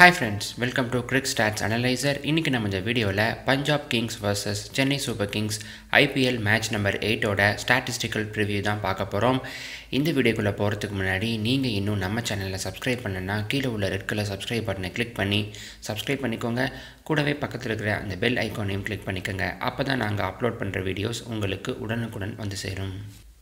hi friends welcome to Cric Stats Analyser இன்றைக்கி நம்ம இந்த வீடியோவில் Punjab Kings versus Chennai super Kings IPL match number எயிட்டோட ஸ்டாட்டிஸ்டிக்கல் ப்ரிவ்யூ தான் பார்க்க போகிறோம் இந்த வீடியோக்குள்ளே போகிறதுக்கு முன்னாடி நீங்கள் இன்னும் நம்ம சேனலில் சப்ஸ்கிரைப் பண்ணலன்னா கீழே உள்ள ரெட் கலர் சப்ஸ்கிரைப் பட்டனை கிளிக் பண்ணி சப்ஸ்கிரைப் பண்ணிக்கோங்க கூடவே பக்கத்தில் இருக்கிற அந்த பெல் ஐக்கானையும் கிளிக் பண்ணிக்கோங்க அப்போ தான் நாங்கள் அப்லோட் பண்ணுற வீடியோஸ் உங்களுக்கு உடனுக்குடன் வந்து சேரும்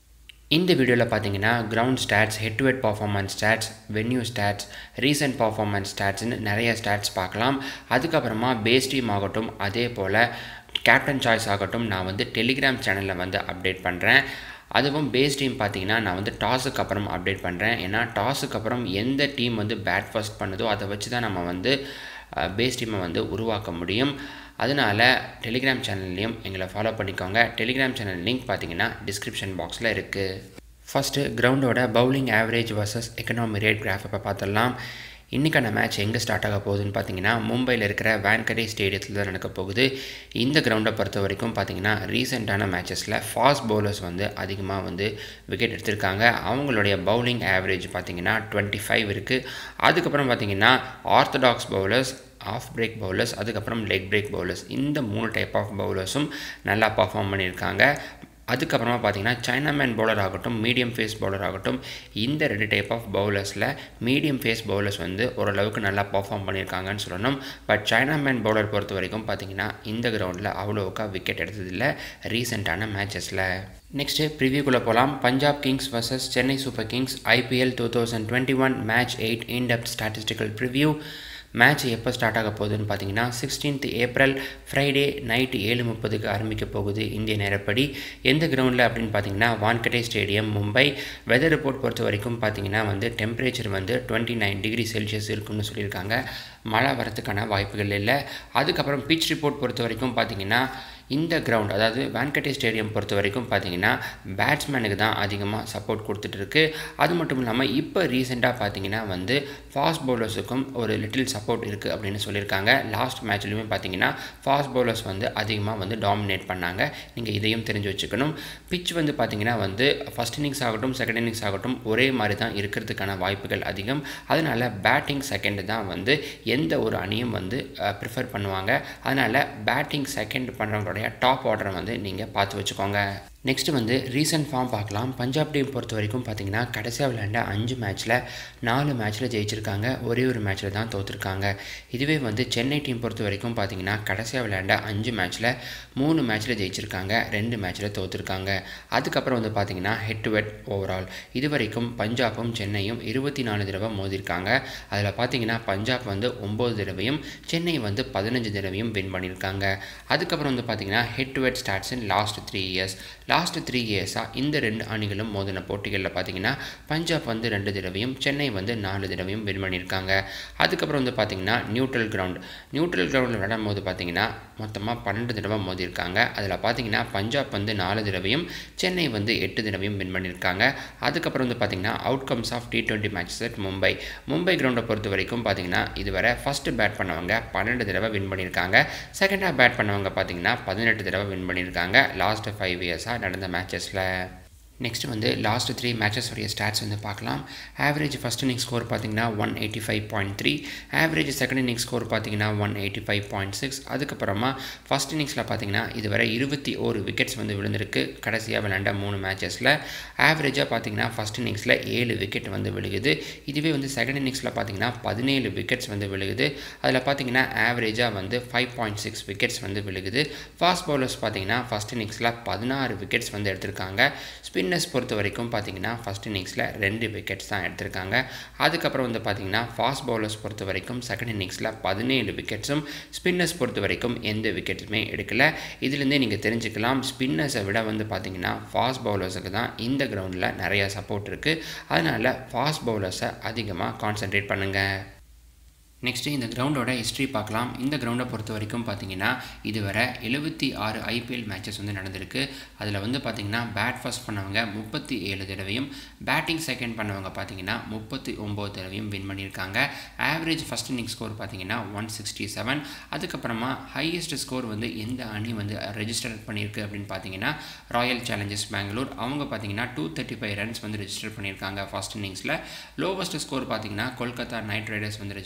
இந்த வீடியோவில் பார்த்தீங்கன்னா ground stats head to head performance stats venue stats recent performance ஸ்டாட்ஸ்னு நிறைய ஸ்டாட்ஸ் பார்க்கலாம் அதுக்கப்புறமா பேஸ் டீம் ஆகட்டும் அதே போல் கேப்டன் சாய்ஸ் ஆகட்டும் நான் வந்து டெலிகிராம் சேனலில் வந்து அப்டேட் பண்ணுறேன் அதுவும் பேஸ் டீம் பார்த்தீங்கன்னா நான் வந்து டாஸுக்கு அப்புறம் அப்டேட் பண்ணுறேன் ஏன்னா டாஸுக்கு அப்புறம் எந்த டீம் வந்து பேட் ஃபர்ஸ்ட் பண்ணுதோ அதை வச்சு தான் நம்ம வந்து பேஸ் டீமை வந்து உருவாக்க முடியும் அதனால் டெலிகிராம் சேனல்லையும் எங்களை ஃபாலோ பண்ணிக்கோங்க டெலிகிராம் சேனல் லிங்க் பார்த்தீங்கன்னா டிஸ்கிரிப்ஷன் பாக்ஸில் இருக்குது ஃபஸ்ட்டு கிரவுண்டோட bowling average versus economy rate graph இப்போ பார்த்துடலாம் இன்றைக்கான மேட்ச் எங்கே ஸ்டார்ட் ஆக போகுதுன்னு பார்த்தீங்கன்னா மும்பையில் இருக்கிற வேன்கடே ஸ்டேடியத்தில் தான் நடக்க போகுது இந்த கிரவுண்டை பொறுத்த வரைக்கும் பார்த்தீங்கன்னா ரீசெண்டான மேட்சஸில் ஃபாஸ்ட் பவுலர்ஸ் வந்து அதிகமாக வந்து விக்கெட் எடுத்திருக்காங்க அவங்களுடைய பவுலிங் ஆவரேஜ் பார்த்தீங்கன்னா டுவெண்ட்டி ஃபைவ் இருக்குது அதுக்கப்புறம் பார்த்தீங்கன்னா orthodox bowlers off break bowlers அதுக்கப்புறம் லெக் பிரேக் பவுலர்ஸ் இந்த மூணு டைப் ஆஃப் பவுலர்ஸும் நல்லா பர்ஃபார்ம் பண்ணியிருக்காங்க அதுக்கப்புறமா பார்த்தீங்கன்னா சைனாமேன் பவுலர் ஆகட்டும் மீடியம் ஃபேஸ் பவுலர் ஆகட்டும் இந்த ரெண்டு டைப் ஆஃப் பவுலர்ஸில் மீடியம் ஃபேஸ் பவுலர்ஸ் வந்து ஓரளவுக்கு நல்லா பர்ஃபார்ம் பண்ணியிருக்காங்கன்னு சொல்லணும் பட் சைனாமேன் பவுலர் பொறுத்த வரைக்கும் பார்த்தீங்கன்னா இந்த கிரவுண்டில் அவ்வளோக்கா விக்கெட் எடுத்ததில்லை ரீசெண்டான மேட்சஸில் நெக்ஸ்ட்டு ப்ரிவியூக்குள்ளே போகலாம் Punjab Kings versus Chennai super Kings IPL two thousand twenty one match eight in depth statistical preview match எப்போ ஸ்டார்ட் ஆக போகுதுன்னு பார்த்தீங்கன்னா சிக்ஸ்டீன்த் ஏப்ரல் ஃப்ரைடே நைட்டு ஏழு முப்பதுக்கு ஆரம்பிக்க போகுது இந்திய நேரப்படி எந்த கிரவுண்டில் அப்படின்னு பார்த்தீங்கன்னா Wankhede stadium Mumbai weather report பொறுத்த வரைக்கும் பார்த்தீங்கன்னா வந்து டெம்பரேச்சர் வந்து டுவெண்ட்டி நைன் டிகிரி செல்சியஸ் இருக்குன்னு சொல்லியிருக்காங்க மழை வரத்துக்கான வாய்ப்புகள் இல்லை அதுக்கப்புறம் பிச் ரிப்போர்ட் பொறுத்த வரைக்கும் பார்த்தீங்கன்னா இந்த கிரவுண்ட் அதாவது வான்கட்டே ஸ்டேடியம் பொறுத்த வரைக்கும் பார்த்தீங்கன்னா பேட்ஸ்மேனுக்கு தான் அதிகமாக சப்போர்ட் கொடுத்துட்ருக்கு அது மட்டும் இல்லாமல் இப்போ ரீசெண்டாக பார்த்தீங்கன்னா வந்து ஃபாஸ்ட் பவுலர்ஸுக்கும் ஒரு லிட்டில் சப்போர்ட் இருக்குது அப்படின்னு சொல்லியிருக்காங்க லாஸ்ட் மேட்ச்லையுமே பார்த்தீங்கன்னா ஃபாஸ்ட் பவுலர்ஸ் வந்து அதிகமாக வந்து டாமினேட் பண்ணாங்க நீங்கள் இதையும் தெரிஞ்சு வச்சுக்கணும் பிச் வந்து பார்த்தீங்கன்னா வந்து ஃபஸ்ட் இன்னிங்ஸ் ஆகட்டும் செகண்ட் இன்னிங்ஸ் ஆகட்டும் ஒரே மாதிரி தான் இருக்கிறதுக்கான வாய்ப்புகள் அதிகம் அதனால் பேட்டிங் செகண்ட் தான் வந்து எந்த ஒரு அணியும் வந்து ப்ரிஃபர் பண்ணுவாங்க அதனால் பேட்டிங் செகண்ட் பண்ணுறவங்களுடைய டாப் ஆர்டரை வந்து நீங்கள் பார்த்து வச்சுக்கோங்க நெக்ஸ்ட்டு வந்து ரீசன்ட் ஃபார்ம் பார்க்கலாம் பஞ்சாப் டீம் பொறுத்த வரைக்கும் பார்த்தீங்கன்னா கடைசியாக விளையாண்ட அஞ்சு மேட்ச்சில் நாலு மேட்ச்சில் ஜெயிச்சிருக்காங்க ஒரே ஒரு மேட்ச்சில் தான் தோற்றுருக்காங்க இதுவே வந்து சென்னை டீம் பொறுத்த வரைக்கும் பார்த்தீங்கன்னா கடைசியாக விளையாண்ட அஞ்சு மேட்ச்சில் மூணு மேட்ச்சில் ஜெயிச்சிருக்காங்க ரெண்டு மேட்ச்சில் தோற்றுருக்காங்க அதுக்கப்புறம் வந்து பார்த்தீங்கன்னா ஹெட் டு ஹெட் ஓவரால் இது வரைக்கும் பஞ்சாபும் சென்னையும் இருபத்தி நாலு தடவை மோதிருக்காங்க அதில் பார்த்தீங்கன்னா பஞ்சாப் வந்து ஒம்பது தடவையும் சென்னை வந்து பதினஞ்சு தடவையும் வின் பண்ணியிருக்காங்க அதுக்கப்புறம் வந்து பார்த்தீங்கன்னா head to head stats in last three years last three இயர்ஸாக இந்த ரெண்டு அணிகளும் மோதின போட்டிகளில் பார்த்தீங்கன்னா பஞ்சாப் வந்து ரெண்டு தடவையும் சென்னை வந்து நாலு தடவையும் வின் பண்ணியிருக்காங்க அதுக்கப்புறம் வந்து பார்த்தீங்கன்னா நியூட்ரல் கிரவுண்ட் நியூட்ரல் கிரவுண்டில் விளையாடும் போது பார்த்தீங்கன்னா மொத்தமாக பன்னெண்டு தடவை மோதியிருக்காங்க அதில் பார்த்தீங்கன்னா பஞ்சாப் வந்து நாலு தடவையும் சென்னை வந்து எட்டு தடவையும் வின் பண்ணியிருக்காங்க அதுக்கப்புறம் வந்து பார்த்தீங்கன்னா outcomes of T twenty matches at Mumbai Mumbai கிரவுண்டை பொறுத்த வரைக்கும் பார்த்தீங்கன்னா இதுவரை ஃபஸ்ட்டு பேட் பண்ணவங்க பன்னெண்டு தடவை வின் பண்ணியிருக்காங்க செகண்டாக பேட் பண்ணவங்க பார்த்தீங்கன்னா பதினெட்டு தடவை வின் பண்ணியிருக்காங்க லாஸ்ட் ஃபைவ் இயர்ஸாக நடந்த மேட்சஸில் நெக்ஸ்ட் வந்து லாஸ்ட் த்ரீ மேட்சஸ் உடைய ஸ்டாட்ஸ் வந்து பார்க்கலாம் ஆவரேஜ் ஃபஸ்ட் இன்னிங் ஸ்கோர் பார்த்தீங்கன்னா one eighty five point three average second inning score பார்த்தீங்கன்னா one eighty five point six அதுக்கப்புறமா ஃபஸ்ட் இன்னிங்ஸில் பார்த்தீங்கன்னா இதுவரை இருபத்தி ஒரு விக்கெட்ஸ் வந்து விழுந்திருக்கு கடைசியாக விளையாண்ட மூணு மேட்சஸில் ஆவரேஜாக பார்த்தீங்கன்னா ஃபஸ்ட் இன்னிங்ஸில் ஏழு விக்கெட் வந்து விழுகுது இதுவே வந்து செகண்ட் இன்னிங்ஸில் பார்த்தீங்கன்னா பதினேழு விக்கெட்ஸ் வந்து விழுகுது அதில் பார்த்தீங்கன்னா ஆவரேஜாக வந்து ஃபைவ் பாயிண்ட் சிக்ஸ் விக்கெட்ஸ் வந்து விழுகுது ஃபாஸ்ட் பவுலர்ஸ் பார்த்தீங்கன்னா ஃபஸ்ட் இன்னிங்ஸில் பதினாறு விக்கெட்ஸ் வந்து எடுத்திருக்காங்க ஸ்பின் ஸ்பின்னர்ஸ் பொறுத்த வரைக்கும் பார்த்தீங்கன்னா ஃபஸ்ட் இன்னிங்ஸில் ரெண்டு விக்கெட்ஸ் தான் எடுத்திருக்காங்க அதுக்கப்புறம் வந்து பார்த்தீங்கன்னா ஃபாஸ்ட் பவுலர்ஸ் பொறுத்த வரைக்கும் செகண்ட் இன்னிங்ஸில் பதினேழு விக்கெட்ஸும் ஸ்பின்னர்ஸ் பொறுத்த வரைக்கும் எந்த விக்கெட்டுமே எடுக்கலை இதுலேருந்தே நீங்கள் தெரிஞ்சுக்கலாம் ஸ்பின்னர்ஸை விட வந்து பார்த்தீங்கன்னா ஃபாஸ்ட் பவுலர்ஸுக்கு தான் இந்த கிரவுண்டில் நிறையா சப்போர்ட் இருக்குது அதனால் ஃபாஸ்ட் பவுலர்ஸை அதிகமாக கான்சென்ட்ரேட் பண்ணுங்கள் நெக்ஸ்ட்டு இந்த கிரவுண்டோட ஹிஸ்ட்ரி பார்க்கலாம் இந்த கிரவுண்டை பொறுத்த வரைக்கும் பார்த்தீங்கன்னா இதுவரை எழுபத்தி ஆறு ஐபிஎல் மேட்சஸ் வந்து நடந்திருக்கு அதில் வந்து பார்த்தீங்கன்னா பேட் ஃபர்ஸ்ட் பண்ணவங்க முப்பத்தி ஏழு தடவையும் பேட்டிங் செகண்ட் பண்ணவங்க பார்த்தீங்கன்னா முப்பத்தி ஒம்பது தடவையும் வின் பண்ணியிருக்காங்க ஆவரேஜ் ஃபஸ்ட் இன்னிங் ஸ்கோர் பார்த்தீங்கன்னா ஒன் சிக்ஸ்டி செவன் அதுக்கப்புறமா ஹையஸ்ட் ஸ்கோர் வந்து எந்த அணி வந்து ரெஜிஸ்டர் பண்ணியிருக்கு அப்படின்னு பார்த்தீங்கன்னா ராயல் சேலஞ்சர்ஸ் பெங்களூர் அவங்க பார்த்தீங்கன்னா டூ தேர்ட்டி ஃபைவ் ரன்ஸ் வந்து ரெஜிஸ்டர் பண்ணியிருக்காங்க ஃபர்ஸ்ட் இன்னிங்ஸில் லோவஸ்ட் ஸ்கோர் பார்த்தீங்கன்னா கொல்கத்தா நைட் ரைடர்ஸ் வந்து ரெஜிஸ்டர் பண்ணியிருக்காங்க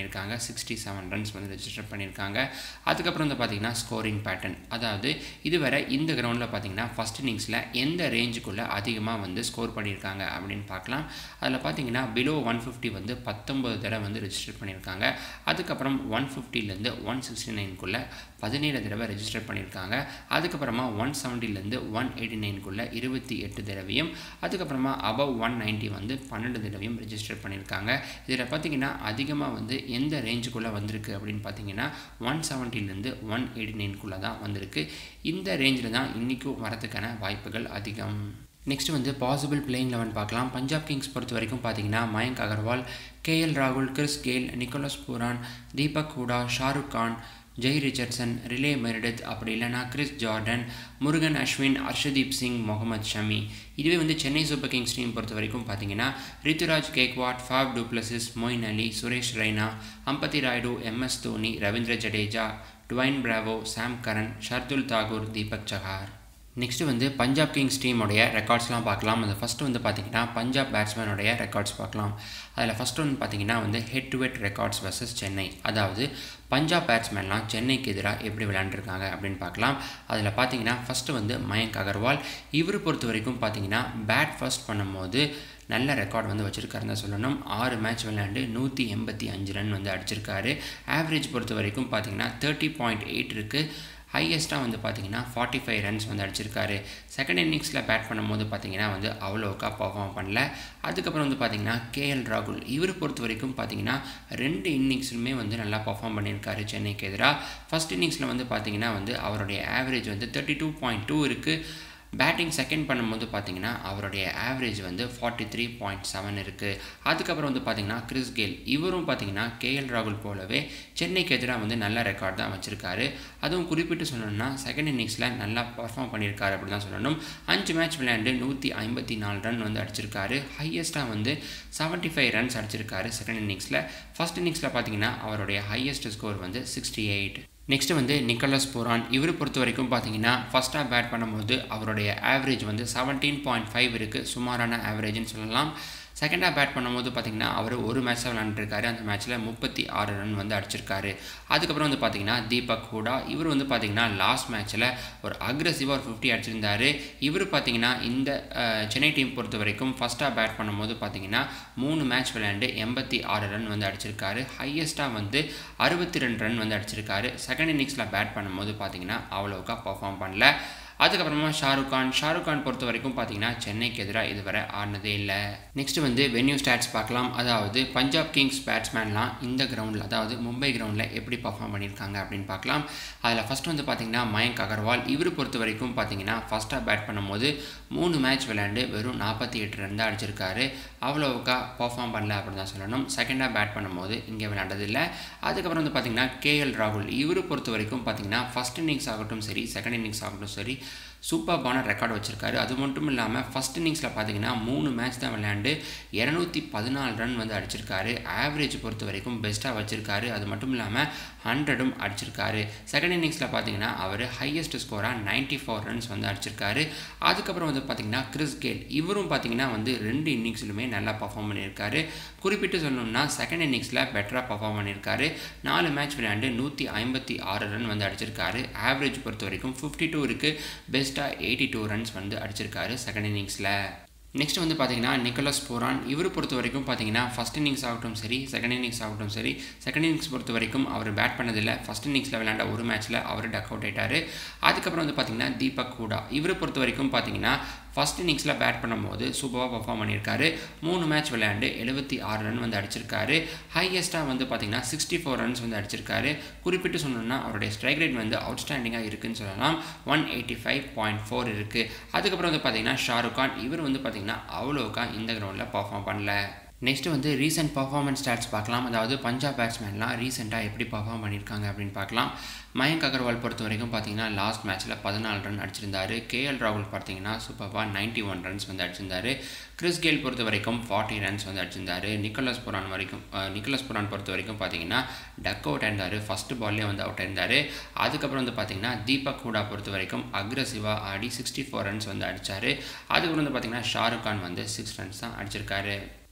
பண்ணியிருக்காங்க சிக்ஸ்டி செவன் ரன்ஸ் வந்து ரெஜிஸ்டர் பண்ணியிருக்காங்க அதுக்கப்புறம் வந்து பார்த்திங்கன்னா ஸ்கோரிங் பேட்டர்ன் அதாவது இதுவரை இந்த கிரவுண்டில் பார்த்திங்கன்னா ஃபஸ்ட் இன்னிங்ஸில் எந்த ரேஞ்சுக்குள்ளே அதிகமாக வந்து ஸ்கோர் பண்ணியிருக்காங்க அப்படின்னு பார்க்கலாம் அதில் பார்த்தீங்கன்னா பிலோ ஒன் ஃபிஃப்டி வந்து பத்தொம்பது தடவை வந்து ரெஜிஸ்டர் பண்ணியிருக்காங்க அதுக்கப்புறம் ஒன் ஃபிஃப்டிலேருந்து ஒன் சிக்ஸ்டி நைனுக்குள்ளே பதினேழு தடவை ரெஜிஸ்டர் பண்ணியிருக்காங்க அதுக்கப்புறமா ஒன் செவன்ட்டிலேருந்து ஒன் எயிட்டி நைனுக்குள்ளே இருபத்தி எட்டு தடவையும் அதுக்கப்புறமா அபவ் ஒன் நைன்ட்டி வந்து பன்னெண்டு தடவையும் ரெஜிஸ்டர் பண்ணியிருக்காங்க இதில் பார்த்தீங்கன்னா அதிகமாக வந்து எந்த ரேஞ்சுக்குள்ளே வந்திருக்கு அப்படின்னு பார்த்தீங்கன்னா ஒன் செவன்ட்டிலேருந்து ஒன் எயிட்டி நைனுக்குள்ளே தான் வந்திருக்கு இந்த ரேஞ்சில் தான் இன்றைக்கும் வரதுக்கான வாய்ப்புகள் அதிகம் நெக்ஸ்ட் வந்து பாசிபிள் பிளேயிங் லெவன் பார்க்கலாம் பஞ்சாப் கிங்ஸ் பொறுத்த வரைக்கும் பார்த்தீங்கன்னா மயங்க் அகர்வால் கேஎல் ராகுல் Chris Gayle Nicholas Pooran Deepak Hooda Shahrukh Khan Jhye Richardson Riley Meredith அப்படி இல்லைனா கிறிஸ் ஜார்டன் முருகன் அஸ்வின் அர்ஷதீப் சிங் முகமது ஷமி இதுவே வந்து சென்னை சூப்பர் கிங்ஸ் டீம் பொறுத்த வரைக்கும் பார்த்தீங்கன்னா Ruturaj Gaikwad Faf du Plessis Moeen Ali Suresh Raina Ambati Rayudu MS Dhoni Ravindra Jadeja Dwayne Bravo Sam Curran Shardul Thakur Deepak Chahar next வந்து பஞ்சாப் கிங்ஸ் டீமோடைய ரெக்கார்ட்ஸ்லாம் பார்க்கலாம் அந்த ஃபஸ்ட்டு வந்து பார்த்திங்கன்னா பஞ்சாப் பேட்ஸ்மேனுடைய ரெக்கார்ட்ஸ் பார்க்கலாம் அதில் ஃபஸ்ட்டு வந்து பார்த்திங்கன்னா வந்து head to head records versus Chennai அதாவது பஞ்சாப் பேட்ஸ்மேன்லாம் சென்னைக்கு எதிராக எப்படி விளையாண்டுருக்காங்க அப்படின்னு பார்க்கலாம் அதில் பார்த்தீங்கன்னா ஃபஸ்ட்டு வந்து மயங்க் அகர்வால் இவர் பொறுத்த வரைக்கும் பார்த்தீங்கன்னா பேட் ஃபர்ஸ்ட் பண்ணும்போது நல்ல ரெக்கார்ட் வந்து வச்சுருக்காருன்னு தான் சொல்லணும் ஆறு மேட்ச் விளையாண்டு நூற்றி எண்பத்தி அஞ்சு ரன் வந்து அடிச்சிருக்காரு ஆவரேஜ் பொறுத்த வரைக்கும் பார்த்தீங்கன்னா தேர்ட்டி பாயிண்ட் எயிட் இருக்குது ஹையஸ்ட்டாக வந்து பார்த்தீங்கன்னா ஃபார்ட்டி ஃபைவ் ரன்ஸ் வந்து அடிச்சிருக்காரு செகண்ட் இன்னிங்ஸில் பேட் பண்ணும்போது பார்த்தீங்கன்னா வந்து அவ்வளோக்கா பர்ஃபார்ம் பண்ணல அதுக்கப்புறம் வந்து பார்த்தீங்கன்னா கேஎல் ராகுல் இவர் பொறுத்த வரைக்கும் பார்த்தீங்கன்னா ரெண்டு இன்னிங்ஸுமே வந்து நல்லா பர்ஃபார்ம் பண்ணியிருக்காரு சென்னைக்கு எதிராக ஃபஸ்ட் இன்னிங்ஸில் வந்து பார்த்தீங்கன்னா வந்து அவருடைய ஆவரேஜ் வந்து தேர்ட்டி டூ பாயிண்ட் டூ இருக்குது பேட்டிங் செகண்ட் பண்ணும்போது பார்த்தீங்கன்னா அவருடைய ஆவரேஜ் வந்து ஃபார்ட்டி த்ரீ பாயிண்ட் செவன் இருக்குது அதுக்கப்புறம் வந்து பார்த்தீங்கன்னா கிறிஸ் கேல் இவரும் பார்த்தீங்கன்னா கேஎல் ராகுல் போலவே சென்னைக்கு எதிராக வந்து நல்ல ரெக்கார்ட் தான் வச்சுருக்காரு அதுவும் குறிப்பிட்டு சொல்லணும்னா செகண்ட் இன்னிங்ஸில் நல்லா பர்ஃபார்ம் பண்ணியிருக்காரு அப்படி தான் சொல்லணும் அஞ்சு மேட்ச் விளையாண்டு நூற்றி ஐம்பத்தி நாலு ரன் வந்து அடிச்சிருக்காரு ஹையஸ்ட்டாக வந்து செவன்ட்டி ஃபைவ் ரன்ஸ் அடிச்சிருக்காரு செகண்ட் இன்னிங்ஸில் ஃபஸ்ட் இன்னிங்ஸில் பார்த்தீங்கன்னா அவருடைய ஹையஸ்ட் ஸ்கோர் வந்து சிக்ஸ்டி எயிட் நெக்ஸ்ட்டு வந்து நிக்கலஸ் பூரான் இவர் பொறுத்த வரைக்கும் பார்த்தீங்கன்னா ஃபஸ்ட்டாக பேட் பண்ணும்போது அவருடைய ஆவரேஜ் வந்து செவன்டீன் பாயிண்ட் ஃபைவ் இருக்குது சுமாரான ஆவரேஜ்னு சொல்லலாம் செகண்டாக பேட் பண்ணும்போது பார்த்தீங்கன்னா அவர் ஒரு மேட்ச் தான் விளாண்டுருக்காரு அந்த மேட்ச்சில் முப்பத்தி ஆறு ரன் வந்து அடிச்சிருக்காரு அதுக்கப்புறம் வந்து பார்த்தீங்கன்னா தீபக் ஹூடா இவர் வந்து பார்த்தீங்கன்னா லாஸ்ட் மேட்ச்சில் ஒரு அக்ரெசிவாக ஒரு ஃபிஃப்டி அடிச்சிருந்தார் இவர் பார்த்தீங்கன்னா இந்த சென்னை டீம் பொறுத்த வரைக்கும் ஃபஸ்ட்டாக பேட் பண்ணும்போது பார்த்தீங்கன்னா மூணு மேட்ச் விளையாண்டு எண்பத்தி ஆறு ரன் வந்து அடிச்சிருக்காரு ஹையஸ்ட்டாக வந்து அறுபத்தி ரெண்டு ரன் வந்து அடிச்சிருக்காரு செகண்ட் இன்னிங்ஸில் பேட் பண்ணும்போது பார்த்தீங்கன்னா அவ்வளோக்கா பர்ஃபார்ம் பண்ணல அதுக்கப்புறமா ஷாருக் கான் ஷாருக் கான் பொறுத்த வரைக்கும் பார்த்தீங்கன்னா சென்னைக்கு எதிராக இதுவரை ஆடினதே இல்லை நெக்ஸ்ட் வந்து வென்யூ ஸ்டாட்ஸ் பார்க்கலாம் அதாவது பஞ்சாப் கிங்ஸ் பேட்ஸ்மேன்லாம் இந்த கிரவுண்டில் அதாவது மும்பை கிரவுண்டில் எப்படி பர்ஃபார்ம் பண்ணியிருக்காங்க அப்படின்னு பார்க்கலாம் அதில் ஃபஸ்ட் வந்து பார்த்தீங்கன்னா மயங்க் அகர்வால் இவர் பொறுத்த வரைக்கும் பார்த்தீங்கன்னா ஃபஸ்ட்டாக பேட் பண்ணும்போது மூணு மேட்ச் விளையாண்டு வெறும் நாற்பத்தி எட்டு ரன் தான் அடிச்சிருக்காரு அவ்வளோவுக்கா பர்ஃபார்ம் பண்ணல அப்படின்னு தான் சொல்லணும் செகண்டாக பேட் பண்ணும்போது இங்கே விளையாண்டதில்லை அதுக்கப்புறம் வந்து பார்த்தீங்கன்னா கேஎல் ராகுல் இவர் பொறுத்த வரைக்கும் பார்த்தீங்கன்னா ஃபஸ்ட் இன்னிங்ஸ் ஆகட்டும் சரி செகண்ட் இன்னிங்ஸ் ஆகட்டும் சரி சூப்பர்பான ரெக்கார்டு வச்சுருக்காரு அது மட்டும் இல்லாமல் ஃபஸ்ட் இன்னிங்ஸில் பார்த்தீங்கன்னா மூணு மேட்ச் தான் விளையாண்டு இரநூத்தி பதினாலு ரன் வந்து அடிச்சிருக்காரு ஆவரேஜ் பொறுத்த வரைக்கும் பெஸ்ட்டாக வச்சுருக்காரு அது மட்டும் இல்லாமல் ஹண்ட்ரடும் அடிச்சிருக்காரு செகண்ட் இன்னிங்ஸில் பார்த்தீங்கன்னா அவர் ஹையஸ்ட் ஸ்கோராக நைன்ட்டி ஃபோர் ரன்ஸ் வந்து அடிச்சிருக்காரு அதுக்கப்புறம் வந்து பார்த்தீங்கன்னா கிறிஸ் கேல் இவரும் பார்த்தீங்கன்னா வந்து ரெண்டு இன்னிங்ஸ்லுமே நல்லா பர்ஃபார்ம் பண்ணியிருக்காரு குறிப்பிட்டு சொல்லணும்னா செகண்ட் இன்னிங்ஸில் பெட்டராக பர்ஃபார்ம் பண்ணியிருக்காரு நாலு மேட்ச் விளையாண்டு நூற்றி ஐம்பத்தி ஆறு ரன் வந்து அடிச்சிருக்காரு ஆவரேஜ் பொறுத்த வரைக்கும் ஃபிஃப்டி டூ இருக்குது பெஸ்ட்டாக எயிட்டி டூ ரன்ஸ் வந்து அடிச்சிருக்காரு செகண்ட் இன்னிங்ஸில் நெக்ஸ்ட் வந்து பார்த்தீங்கன்னா நிக்கலஸ் போரான் இவர் பொறுத்த வரைக்கும் பார்த்தீங்கன்னா ஃபஸ்ட் இன்னிங்ஸ் ஆகட்டும் சரி செகண்ட் இன்னிங்ஸ் ஆகட்டும் சரி செகண்ட் இன்னிங்ஸ் பொறுத்த வரைக்கும் அவர் பேட் பண்ணதில்லை ஃபஸ்ட் இன்னிங்ஸில் விளையாண்ட ஒரு மேட்ச்சில் அவர் டக் அவுட் ஆயிட்டார் அதுக்கப்புறம் வந்து பார்த்தீங்கன்னா தீபக் ஹூடா இவரை பொறுத்த வரைக்கும் பார்த்தீங்கன்னா ஃபஸ்ட் இன்னிங்ஸில் பேட் பண்ணும்போது சூப்பராக பர்ஃபார்ம் பண்ணியிருக்காரு மூணு மேட்ச் விளையாண்டு எழுபத்தி ஆறு ரன் வந்து அடிச்சிருக்காரு ஹையஸ்ட்டாக வந்து பார்த்தீங்கன்னா சிக்ஸ்டி ஃபோர் ரன்ஸ் வந்து அடிச்சிருக்காரு குறிப்பிட்டு சொல்லணும்னா அவருடைய ஸ்ட்ரைக் ரேட் வந்து அவுட்ஸ்டாண்டிங்காக இருக்குன்னு சொல்லலாம் one eighty five point four இருக்குது அதுக்கப்புறம் வந்து பார்த்தீங்கன்னா ஷாருக் கான் இவர் வந்து பார்த்தீங்கன்னா அவ்வளோக்கா இந்த கிரவுண்டில் பர்ஃபார்ம் பண்ணல நெக்ஸ்ட் வந்து ரீசெண்ட் பர்ஃபார்மன்ஸ் ஸ்டாட்ஸ் பார்க்கலாம் அதாவது பஞ்சாப் பேட்ஸ்மேன்லாம் ரீசெண்டாக எப்படி பர்ஃபார்ம் பண்ணியிருக்காங்க அப்படின்னு பார்க்கலாம் மயங்க் அகர்வால் பொறுத்த வரைக்கும் பார்த்தீங்கன்னா லாஸ்ட் மேட்ச்சில் பதினாலு ரன் அடிச்சிருந்தாரு கேஎல் ராகுல் பார்த்தீங்கன்னா சூப்பராக நைன்ட்டி ஒன் ரன்ஸ் வந்து அடிச்சிருந்தாரு கிறிஸ் கேல் பொறுத்த வரைக்கும் ஃபார்ட்டி ரன்ஸ் வந்து அடிச்சிருந்தாரு நிக்கோலஸ் புரான் வரைக்கும் நிக்கோலஸ் புரான் பொறுத்த வரைக்கும் பார்த்தீங்கன்னா டக் அவுட் ஆயிருந்தார் ஃபஸ்ட்டு பால்லே வந்து அவுட் ஆயிருந்தார் அதுக்கப்புறம் வந்து பார்த்தீங்கன்னா தீபக் ஹூடா பொறுத்த வரைக்கும் அக்ரஸிவாக ஆடி சிக்ஸ்டி ஃபோர் ரன்ஸ் வந்து அடித்தார் அதுக்கப்புறம் வந்து பார்த்தீங்கன்னா ஷாருக் கான் வந்து சிக்ஸ் ரன்ஸ் தான் அடிச்சிருக்காரு